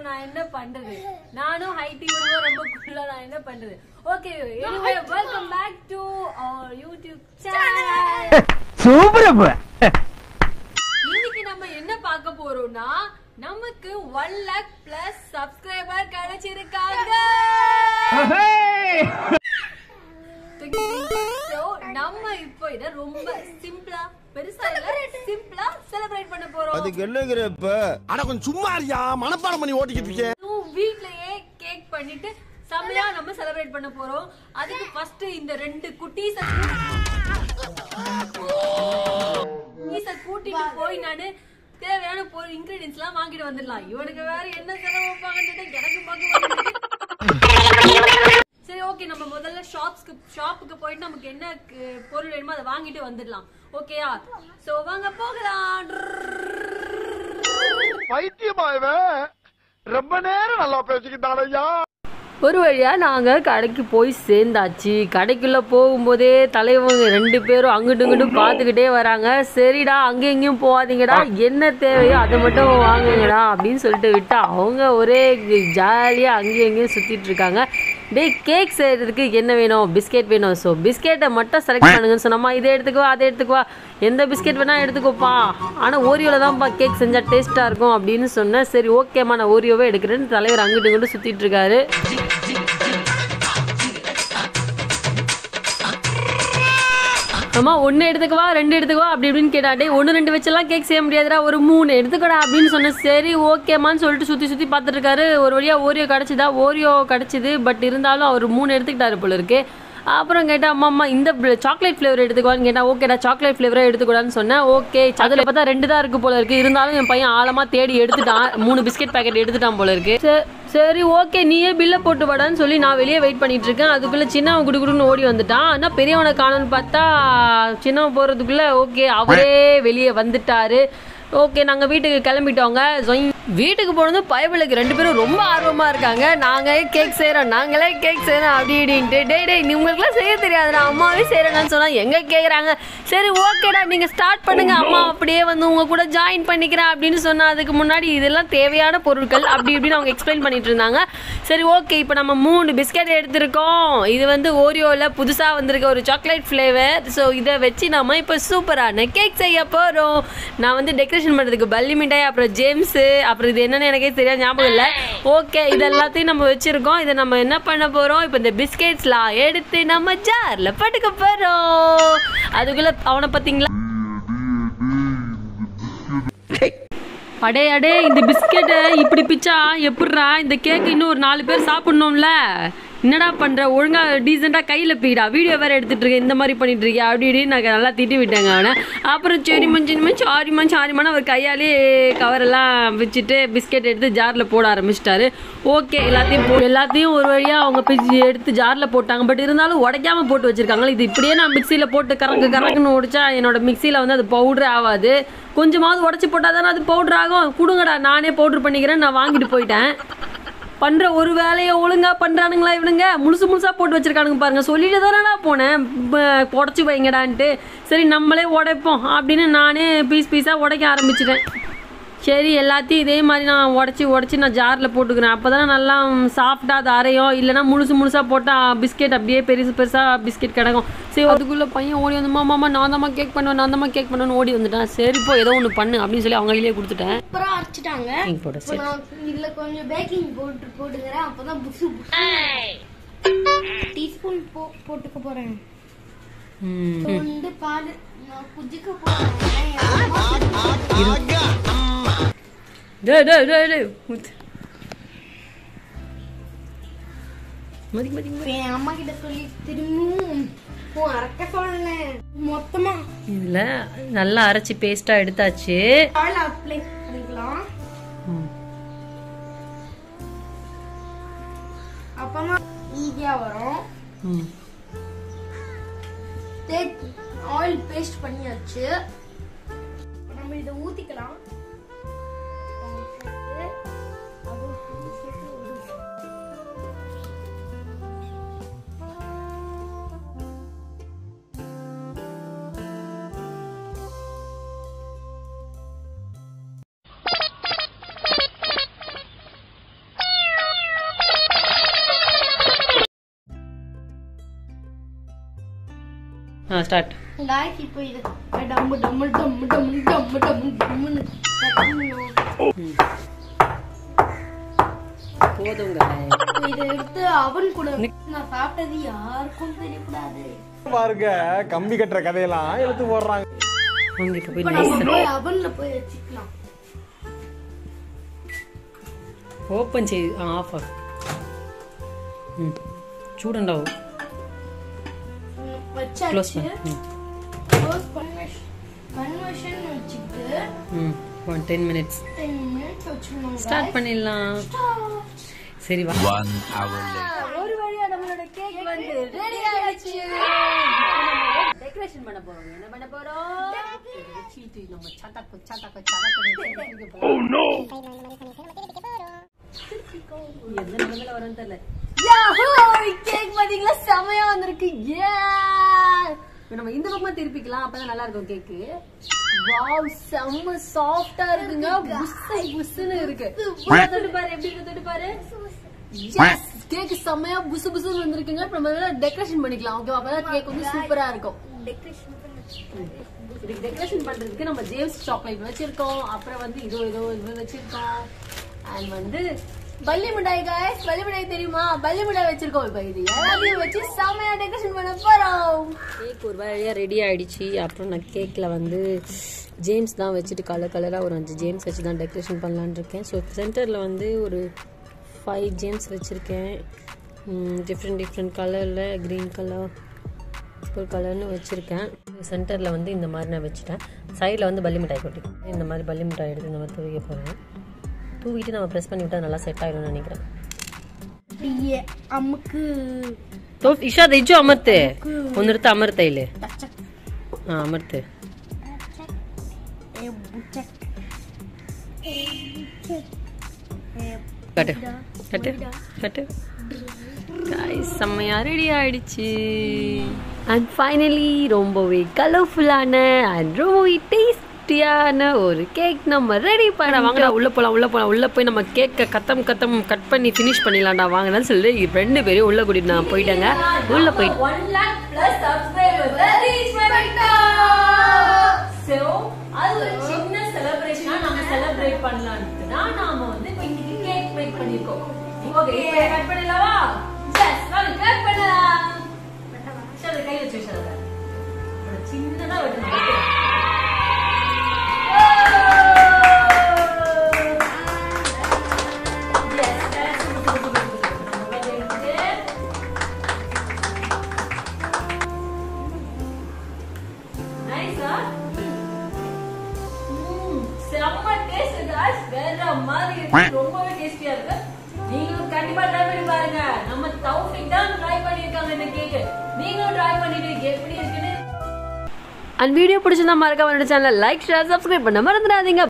நான் என்ன பண்றது நானும் ஹைட் இவனும் ரொம்ப குள்ள நான் என்ன பண்றது okay anyway welcome back to our YouTube channel super இன்னைக்கு நம்ம என்ன பார்க்க போறோம்னா நமக்கு ஒன் லேக் பிளஸ் சப்ஸ்கிரைபர் கிடைச்சிருக்காங்க So, நம்ம இப்போ இத ரொம்ப சிம்பிளா பெருசா இல்ல சிம்பிளா செலிப்ரேட் பண்ண போறோம் அதுக்கு என்னங்கிற இப்ப அட கொஞ்சம் சும்மா இருக்கியா மனப்பாடம் பண்ணி ஓட்டிக்கிட்டு இருக்கேன் அதுவும் வீட்லயே கேக் பண்ணிட்டு செம்மையா நம்ம செலிப்ரேட் பண்ண போறோம் அதுக்கு ஃபர்ஸ்ட் இந்த ரெண்டு குட்டீஸ குட்டீஸ கூட்டிட்டு போய் நானு தேவையான பொருள் இன்கிரீடியன்ஸ் எல்லாம் வாங்கிட்டு வந்துடலாம் இவனுக்கு வேற என்ன செலவு வைப்பாங்கன்னு எனக்கு பார்க்க சரி ஓகே நம்ம முதல்ல ஷாப்ஸ்க்கு ஷாப்புக்கு போயிட்டு நமக்கு என்ன கு- பொருள் வேணுமோ அதை வாங்கிட்டு வந்துடலாம் ஓகேயா சோ வாங்க போகலாம் பைத்தியமா இவன் ரொம்ப நேரம் நல்லா பேசிக்கிட்டான் ஐயா ஒரு வழியா நாங்க கடைக்கு போய் சேர்ந்தாச்சு கடைக்குள்ள போகும்போதே தலைவங்க ரெண்டு பேரும் அங்கிட்டு இங்கிட்டும் பார்த்துக்கிட்டே வராங்க சரிடா அங்க எங்கேயும் போகாதீங்கடா என்ன தேவையோ அதை மட்டும் வாங்குங்கடா அப்படின்னு சொல்லிட்டு விட்டா அவங்க ஒரே ஜாலியா அங்கேயும் எங்கேயும் சுத்திட்டு இருக்காங்க டேய் கேக் செய்யறதுக்கு என்ன வேணும் பிஸ்கெட் வேணும் ஸோ பிஸ்கெட்டை மட்டும் செலக்ட் பண்ணுங்கன்னு சொன்னம்மா இதை எடுத்துக்குவா அதை எடுத்துக்குவா எந்த பிஸ்கெட் வேணா எடுத்துக்கோப்பா ஆனால் ஓரியோவில் தான்ப்பா கேக் செஞ்சால் டேஸ்ட்டாக இருக்கும் அப்படின்னு சொன்னேன் சரி ஓகேம்மா நான் ஓரியோவே எடுக்கிறேன்னு தலைவர் அங்கிட்டு இங்கிட்டு சுற்றிட்டு இருக்காரு அம்மா ஒன்று எடுத்துக்கவா ரெண்டு எடுத்துக்கவா அப்படி இப்படின்னு கேட்டா டேய் ஒன்று ரெண்டு வச்செல்லாம் கேக் செய்ய முடியாதுடா ஒரு மூணு எடுத்துக்கடா அப்படின்னு சொன்னேன் சரி ஓகேம்மான்னு சொல்லிட்டு சுற்றி சுற்றி பார்த்துட்டு இருக்காரு ஒரு வழியாக ஓரியோ கிடச்சிதா ஓரியோ கிடச்சிது பட் இருந்தாலும் அவர் மூணு எடுத்துக்கிட்டாரு போல இருக்கு அப்புறம் கேட்டா அம்மா அம்மா இந்த சாக்லேட் ஃப்ளேவர் எடுத்துக்குவான்னு கேட்டா ஓகேடா சாக்லேட் ஃப்ளேவரே எடுத்துக்கூடாதுன்னு சொன்னேன் ஓகே அதில் பார்த்தா ரெண்டு தான் இருக்கு போல இருக்கு இருந்தாலும் என் பையன் ஆழமா தேடி எடுத்துட்டான் மூணு பிஸ்கெட் பாக்கெட் எடுத்துட்டான் போல இருக்கு சரி, சரி ஓகே நீயே பில்லை போட்டு வாடான்னு சொல்லி நான் வெளியே வெயிட் பண்ணிட்டு இருக்கேன் அதுக்குள்ள சின்னவன் குடு குடுன்னு ஓடி வந்துட்டான் ஆனால் பெரியவனை காணோன்னு பார்த்தா சின்னவன் போறதுக்குள்ள ஓகே அவரே வெளியே வந்துட்டாரு ஓகே நாங்கள் வீட்டுக்கு கிளம்பிட்டோங்க சொய். வீட்டுக்கு போனதும் பயபிளுக்கு ரெண்டு பேரும் ரொம்ப ஆர்வமாக இருக்காங்க நாங்கள் கேக் செய்கிறோம் நாங்களே கேக் செய்கிறோம் அப்படி இப்படின்ட்டு டேய் டேய் நீ உங்களுக்குலாம் செய்ய தெரியாதுடா அம்மாவே செய்கிறேன்னு சொன்னால் எங்கே கேட்குறாங்க சரி ஓகேடா நீங்கள் ஸ்டார்ட் பண்ணுங்க அம்மா அப்படியே வந்து உங்கள் கூட ஜாயின் பண்ணிக்கிறேன் அப்படின்னு சொன்னால் அதுக்கு முன்னாடி இதெல்லாம் தேவையான பொருட்கள் அப்படி இப்படின்னு அவங்க எக்ஸ்பிளைன் பண்ணிட்டு இருந்தாங்க சரி ஓகே இப்போ நம்ம மூணு பிஸ்கெட் எடுத்திருக்கோம் இது வந்து ஓரியோவில் புதுசாக வந்திருக்க ஒரு சாக்லேட் ஃப்ளேவர் ஸோ இதை வச்சு நம்ம இப்போ சூப்பரான கேக் செய்ய போகிறோம் நான் வந்து டெக்கரேஷன் பண்ணுறதுக்கு பல்லி மிட்டாய் அப்புறம் ஜேம்ஸு அப்புறம் இது என்னன்னு எனக்கே சரியா ஞாபகம் இல்லை ஓகே இது எல்லாத்தையும் நம்ம வச்சுருக்கோம் இதை நம்ம என்ன பண்ண போகிறோம் இப்போ இந்த பிஸ்கெட்ஸ்லாம் எடுத்து நம்ம ஜாரில் பட்டுக்க போகிறோம் அதுக்குள்ளே அவனை பார்த்தீங்களா அடே அடே இந்த பிஸ்கெட்டை இப்படி பிச்சா எப்படிடா இந்த கேக் இன்னும் ஒரு நாலு பேர் சாப்பிடணும்ல என்னடா பண்ற ஒழுங்கா டீசெண்டா கையில போயிடா வீடியோ வேற எடுத்துட்டு இருக்கேன் இந்த மாதிரி பண்ணிட்டு இருக்கியா அப்படி இப்படின்னு நான் நல்லா திட்டி விட்டேங்க அவனை அப்புறம் சரி மஞ்சள் சாரிமா சாரிமான அவர் கையாலே கவர் எல்லாம் வச்சுட்டு பிஸ்கெட் எடுத்து ஜார்ல போட ஆரம்பிச்சிட்டாரு ஓகே எல்லாத்தையும் போ எல்லாத்தையும் ஒரு வழியா அவங்க பிச்சு எடுத்து ஜார்ல போட்டாங்க பட் இருந்தாலும் உடைக்காம போட்டு வச்சிருக்காங்க இது இப்படியே நான் மிக்சியில போட்டு கறக்கு கறக்குன்னு உடைச்சா என்னோட மிக்சியில வந்து அது பவுடரே ஆகாது கொஞ்சமாவது உடச்சி போட்டால் தானே அது பவுடர் ஆகும் கொடுங்கடா நானே பவுடர் பண்ணிக்கிறேன் நான் வாங்கிட்டு போயிட்டேன் பண்ற ஒரு வேலையை ஒழுங்கா பண்றானுங்களா இவனுங்க முழுசு முழுசா போட்டு வச்சிருக்கானுங்க பாருங்க சொல்லிட்டு தானடா போனேன் ப- உடைச்சு வைங்கடான்ட்டு சரி நம்மளே உடைப்போம் அப்படின்னு நானே பீஸ் பீஸா உடைக்க ஆரம்பிச்சிட்டேன் சரி எல்லாத்தையும் இதே மாதிரி நான் உடச்சி உடச்சி நான் ஜாரில் போட்டுக்கிறேன் அப்போ தான் நல்லா சாஃப்டாக அது அரையும் இல்லைன்னா முழுசு முழுசாக போட்டால் பிஸ்கெட் அப்படியே பெருசு பெருசாக பிஸ்கெட் கிடக்கும் சரி அதுக்குள்ளே பையன் ஓடி வந்து மாமா நான் தான் கேக் பண்ணுவேன் நான் தான் கேக் பண்ணுவேன்னு ஓடி வந்துட்டான் சரி போ ஏதோ ஒன்று பண்ணு அப்படின்னு சொல்லி அவங்க கையிலேயே கொடுத்துட்டேன் சூப்பரா அரைச்சிட்டாங்க Baking powder, இப்போ நான் இதுல கொஞ்சம் பேக்கிங் பவுடர் போட்டுக்கிறேன் அப்பதான் புசு டீஸ்பூன் போட்டுக்க போறேன் இப்போ வந்து பால் நான் குஜிக்க போறேன் என் அம்மா டே டே டே டே ஊத்து. மதி மதி மதி. இப்ப என் அம்மா கிட்ட சொல்லி திரும்பவும் போ அரைக்க சொல்லல மொத்தமா இதுல நல்லா அரைச்சி பேஸ்டா எடுத்தாச்சு ஆயில் அப்ளை பண்ணிக்கலாம் அப்பதான் ஈஸியா வரும் ம். ஆயில் பேஸ்ட் பண்ணியாச்சு இப்ப நம்ம இதை ஊத்திக்கலாம் அதுவும் சேர்த்து ஊத்திக்கலாம். ஆ ஸ்டார்ட் காய்ஸ் இப்போ இது டம்மு டம்மு டம்மு டம்மு டம்மு டம்மு டம்முன்னு தட்டணும். போதுங்க இப்போ இதை எடுத்து அவன் கூட நான் சாப்பிட்டது யாருக்கும் தெரியக்கூடாது பாருங்க கம்பி கட்டுற கதையெல்லாம் எடுத்து போடுறாங்க அவங்க இப்போ போய் இப்போ நம்ம போய் அவன்ல போய் வச்சுக்கலாம் ஓப்பன் செய்து ஆ ஆஃப் ஆஃப் ம் சூடண்டாவும் ம், க்ளோஸ் வச்சாச்சு பண்ணு ம் க்ளோஸ் கன்வர்ஷன் கன்வர்ஷன் வச்சுக்கிட்டு ம் one ten minutes ten minutes வச்சுக்கணும் ஸ்டார்ட் பண்ணிடலாம் சரி வா One hour later. ஒரு வழியா நம்மளோட கேக் வந்து ரெடி ஆயிடுச்சு டெக்கரேஷன் பண்ண போறோம் என்ன பண்ண போறோம் சீட்டு நம்ம சட்டக்கு சட்டக்கு சட்டக்கு ஓ நோ எந்த நிலைமையில வரும்னு தெரியல கேக் பாத்தீங்களா செமையா வந்திருக்கு ஏ நம்ம இந்த பக்கமா திருப்பிக்கலாம் அப்பதான் நல்லா இருக்கும் கேக்கு வாவ் செம்ம சாஃப்டா இருக்குங்க புஸ்ஸு புஸ்ஸுன்னு இருக்கு உள்ள தொட்டு பாரு எப்படி இருக்கு தொட்டு பாரு எஸ் கேக் செம்மையா புசு புசுன்னு வந்திருக்குங்க இப்ப நம்ம டெக்கரேஷன் பண்ணிக்கலாம் ஓகே அப்பதான் கேக் வந்து சூப்பரா இருக்கும் இதுக்கு டெக்கரேஷன் பண்றதுக்கு நம்ம ஜேம்ஸ் சாக்லேட் வச்சிருக்கோம் அப்புறம் வந்து இதோ இதோ இது வச்சிருக்கோம் அண்ட் வந்து பள்ளி மிட்டாய் காய்ஸ் பள்ளி மிட்டாய் தெரியுமா பள்ளி மிட்டாய் வச்சிருக்கோம் இப்ப இது எல்லாத்தையும் வச்சு செம்மையா டெக்கரேஷன் பண்ண போறோம் கேக் ஒரு வழியா ரெடி ஆயிடுச்சு அப்புறம் நான் கேக்ல வந்து ஜேம்ஸ் தான் வச்சுட்டு கலர் கலராக ஒரு அஞ்சு ஜேம்ஸ் வச்சு தான் டெக்கரேஷன் பண்ணலான்னு இருக்கேன் ஸோ சென்டரில் வந்து ஒரு ஃபைவ் ஜேம்ஸ் வச்சுருக்கேன் டிஃப்ரெண்ட் டிஃப்ரெண்ட் கலரில் க்ரீன் கலர் ஒரு கலர்னு வச்சுருக்கேன் சென்டரில் வந்து இந்த மாதிரி நான் வச்சுட்டேன் சைடில் வந்து பள்ளி மிட்டாய் கொட்டி இந்த மாதிரி பள்ளி மிட்டாய் எடுத்து இந்த மாதிரி தூவிக்க போகிறேன் தூவிட்டு நம்ம ப்ரெஸ் பண்ணி விட்டால் நல்லா செட் ஆகிடும்னு நினைக்கிறேன் அப்படியே அமுக்கு तो इशाद इजो अमरते ಒಂದಿರ್ತ ಅಮರ್ತ ಇಲ್ಲಿ ಹಾ ಅಮರ್ತೆ கட்டு கட்டு கட்டு காய்ஸ் செம்மையா ரெடி ஆயிடுச்சு அண்ட் ஃபைனலி ரொம்பவே கலர்ஃபுல்லான அண்ட் ரொம்பவே டேஸ்டியான ஒரு கேக் நம்ம ரெடி பண்ண வாங்கடா உள்ள போலாம் உள்ள போலாம் உள்ள போய் நம்ம கேக்கை கத்தம் கத்தம் கட் பண்ணி ஃபினிஷ் பண்ணிடலாம்டா வாங்கன்னு சொல்லி ரெண்டு பேரும் உள்ள கூட்டிட்டு நான் போயிட்டேங்க உள்ள போயிட்டு one lakh plus subscribers reach பண்ணிட்டோம் சோ அது ஒரு சின்ன செலிப்ரேஷனா நம்ம செலிப்ரேட் பண்ணலாம்னு தான் நாம வந்து இப்போ இன்னைக்கு கேக் மேக் பண்ணிருக்கோம் ஓகே இப்போ கட் பண்ணலாமா எஸ் வாங்க கட் பண்ணலாம் சரி கை வச்சு வச்சு சின்னதா வெட்டணும் நைஸா செம்ம டேஸ்ட் காய்ஸ் வேற மாதிரி இருக்கு ரொம்பவே டேஸ்டியா இருக்கு நீங்களும் கண்டிப்பா ட்ரை பண்ணி பாருங்க நம்ம தௌஃபிக் தான் ட்ரை பண்ணிருக்காங்க இந்த கேக் நீங்களும் ட்ரை பண்ணிட்டு எப்படி இருக்குன்னு அண்ட் வீடியோ பிடிச்சிருந்தா மறக்காம என்னோட சேனலை லைக் ஷேர் சப்ஸ்கிரைப் பண்ண மறந்துடாதீங்க